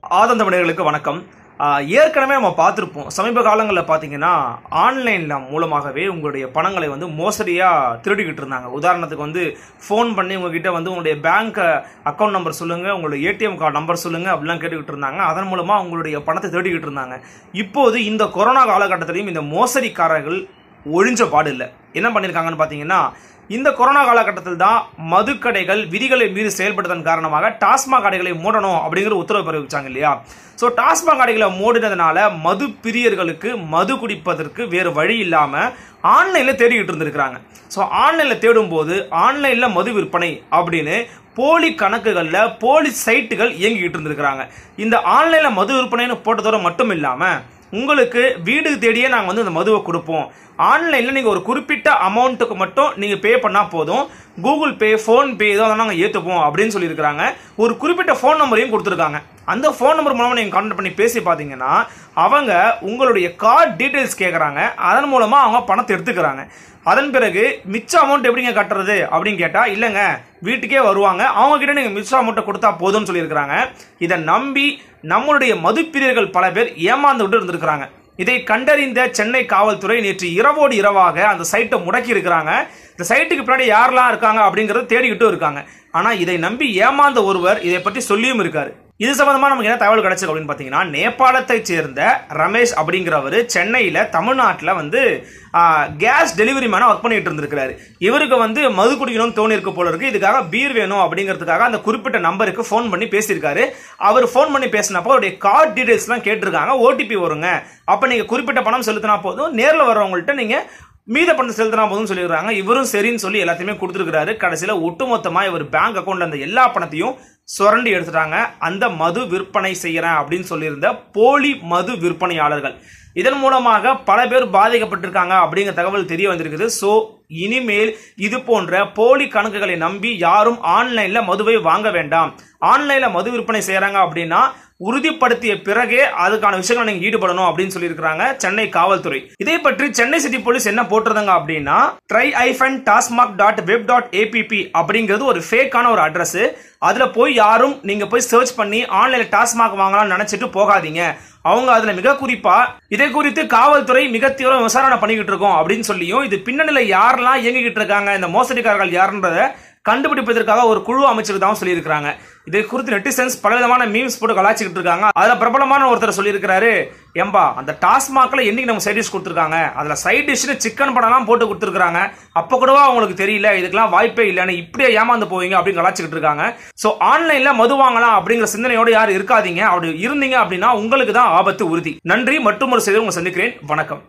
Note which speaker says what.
Speaker 1: ஆதந்தமிழர்களுக்கு வணக்கம் ஆஹ் ஏற்கனவே நம்ம பார்த்துருப்போம் சமீப காலங்களில் பார்த்தீங்கன்னா ஆன்லைனில் மூலமாகவே உங்களுடைய பணங்களை வந்து மோசடியாக திருடிக்கிட்டு இருந்தாங்க உதாரணத்துக்கு வந்து ஃபோன் பண்ணி உங்ககிட்ட வந்து உங்களுடைய பேங்க் அக்கௌண்ட் நம்பர் சொல்லுங்கள் உங்களுடைய ஏடிஎம் கார்டு நம்பர் சொல்லுங்கள் அப்படிலாம் கேட்டுக்கிட்டு இருந்தாங்க அதன் மூலமாக உங்களுடைய பணத்தை திருடிக்கிட்டு இருந்தாங்க இப்போது இந்த கொரோனா காலகட்டத்திலையும் இந்த மோசடிக்காரர்கள் ஒழிஞ்ச பாடு இல்லை என்ன பண்ணியிருக்காங்கன்னு பார்த்தீங்கன்னா இந்த கொரோனா காலகட்டத்தில் தான் மதுக்கடைகள் விதிகளை மீறி செயல்படுவதன் காரணமாக டாஸ்மாக் கடைகளை மூடணும் அப்படிங்கிற உத்தரவு பிறப்பிச்சாங்க இல்லையா ஸோ டாஸ்மாக் கடைகளை மூடினதுனால மது பிரியர்களுக்கு மது குடிப்பதற்கு வேறு வழி இல்லாமல் ஆன்லைனில் தேடிக்கிட்டு இருந்திருக்கிறாங்க ஸோ ஆன்லைனில் தேடும்போது ஆன்லைனில் மது விற்பனை அப்படின்னு போலி கணக்குகளில் போலி சைட்டுகள் இயங்கிக்கிட்டு இருந்திருக்கிறாங்க இந்த ஆன்லைனில் மது விற்பனைன்னு போட்டதோட மட்டும் இல்லாமல் உங்களுக்கு வீடு தேடியே நாங்கள் வந்து இந்த மதுவை கொடுப்போம் ஆன்லைனில் நீங்கள் ஒரு குறிப்பிட்ட அமௌண்ட்டுக்கு மட்டும் நீங்கள் பே பண்ணால் போதும் கூகுள் பே ஃபோன்பே ஏதோ நாங்கள் ஏற்றுப்போம் அப்படின்னு சொல்லியிருக்கிறாங்க ஒரு குறிப்பிட்ட ஃபோன் நம்பரையும் கொடுத்துருக்காங்க அந்த ஃபோன் நம்பர் மூலமாக நீங்கள் கான்டாக்ட் பண்ணி பேசி பார்த்தீங்கன்னா அவங்க உங்களுடைய கார்டு டீட்டெயில்ஸ் கேட்குறாங்க அதன் மூலமாக அவங்க பணத்தை எடுத்துக்கிறாங்க அதன் பிறகு மிச்ச அமௌண்ட் எப்படிங்க கட்டுறது அப்படின்னு கேட்டால் இல்லைங்க வீட்டுக்கே வருவாங்க அவங்க கிட்ட நீங்கள் மிச்ச அமௌண்ட்டை கொடுத்தா போதும்னு சொல்லியிருக்கிறாங்க இதை நம்பி நம்மளுடைய மதுப்பிரியர்கள் பல பேர் ஏமாந்து விட்டு இருந்திருக்கிறாங்க இதை கண்டறிந்த சென்னை காவல்துறை நேற்று இரவோடு இரவாக அந்த சைட்டை முடக்கி இருக்கிறாங்க இந்த சைட்டுக்கு பின்னாடி யாரெல்லாம் இருக்காங்க அப்படிங்கறத தேடிக்கிட்டும் இருக்காங்க ஆனா இதை நம்பி ஏமாந்த ஒருவர் இதை பற்றி சொல்லியும் இருக்காரு இது சம்பந்தமா நமக்கு என்ன தகவல் கிடைச்சது அப்படின்னு பார்த்தீங்கன்னா நேபாளத்தை சேர்ந்த ரமேஷ் அப்படிங்கிறவர் சென்னையில் தமிழ்நாட்டில் வந்து கேஸ் டெலிவரி மேனாக ஒர்க் பண்ணிட்டு இருந்திருக்கிறாரு இவருக்கு வந்து மது குடிக்கணும்னு தோணி இருக்கு போல இருக்கு இதுக்காக பீர் வேணும் அப்படிங்கிறதுக்காக அந்த குறிப்பிட்ட நம்பருக்கு ஃபோன் பண்ணி பேசியிருக்காரு அவர் ஃபோன் பண்ணி பேசினப்போ அவருடைய கார்டு டீடைல்ஸ்லாம் கேட்டிருக்காங்க ஓடிபி வருங்க அப்போ நீங்கள் குறிப்பிட்ட பணம் செலுத்தினா போதும் நேரில் வர்றவங்கள்ட்ட நீங்கள் மீத பணத்தை செலுத்தினா போதும் சொல்லிடுறாங்க இவரும் சரின்னு சொல்லி எல்லாத்தையுமே கொடுத்துருக்காரு கடைசியில் ஒட்டுமொத்தமா இவர் பேங்க் அக்கௌண்ட்ல அந்த எல்லா பணத்தையும் சுரண்டி எடுத்துட்டாங்க அந்த மது விற்பனை செய்யறேன் அப்படின்னு சொல்லியிருந்த போலி மது விற்பனையாளர்கள் இதன் மூலமாக பல பேர் பாதிக்கப்பட்டிருக்காங்க அப்படிங்கிற தகவல் தெரிய வந்திருக்குது ஸோ இனிமேல் இது போன்ற போலி கணக்குகளை நம்பி யாரும் ஆன்லைன்ல மதுவை வாங்க வேண்டாம் ஆன்லைன்ல மது விற்பனை செய்யறாங்க அப்படின்னா உறுதிப்படுத்திய பிறகே அதுக்கான விஷயங்கள் நீங்க ஈடுபடணும் அப்படின்னு சொல்லியிருக்காங்க சென்னை காவல்துறை இதை பற்றி சென்னை சிட்டி போலீஸ் என்ன போட்டிருந்தாங்க அப்படின்னா try hyphen TASMAC dot web dot A P P அப்படிங்கிறது ஒரு ஃபேக்கான ஒரு அட்ரஸ் அதுல போய் யாரும் நீங்க போய் சர்ச் பண்ணி ஆன்லைன்ல டாஸ்மாக் வாங்கலாம்னு நினைச்சிட்டு போகாதீங்க அவங்க அதுல மிக குறிப்பா இதை குறித்து காவல்துறை மிக தீவிர விசாரணை பண்ணிக்கிட்டு இருக்கோம் அப்படின்னு சொல்லியும் இது பின்னணியில யாரெல்லாம் இயங்கிக்கிட்டு இருக்காங்க இந்த மோசடிக்காரர்கள் யாருன்றத கண்டுபிடிப்பதற்காக ஒரு குழு அமைச்சிருக்காகவும் சொல்லியிருக்காங்க இதை குறித்து நெட்டிசன்ஸ் பலவிதமான மீம்ஸ் போட்டு கலாச்சிக்கிட்டு இருக்காங்க அதுல பிரபலமான ஒருத்தர் சொல்லியிருக்கிறாரு ஏம்பா அந்த டாஸ்மாக்ல என்னைக்கு நம்ம சைட் டிஷ் கொடுத்துருக்காங்க அதுல சைட் டிஷ்னு சிக்கன் படம்லாம் போட்டு கொடுத்துருக்காங்க அப்ப கூடவா அவங்களுக்கு தெரியல இதுக்கெல்லாம் வாய்ப்பே இல்லைன்னு இப்படியே ஏமாந்து போவீங்க அப்படின்னு கலாச்சிக்கிட்டு இருக்காங்க ஸோ ஆன்லைன்ல மது வாங்கலாம் அப்படிங்கிற சிந்தனையோட யாரும் இருக்காதீங்க அப்படி இருந்தீங்க அப்படின்னா உங்களுக்கு தான் ஆபத்து உறுதி நன்றி மற்றும் ஒரு செய்தி உங்களை சந்திக்கிறேன் வணக்கம்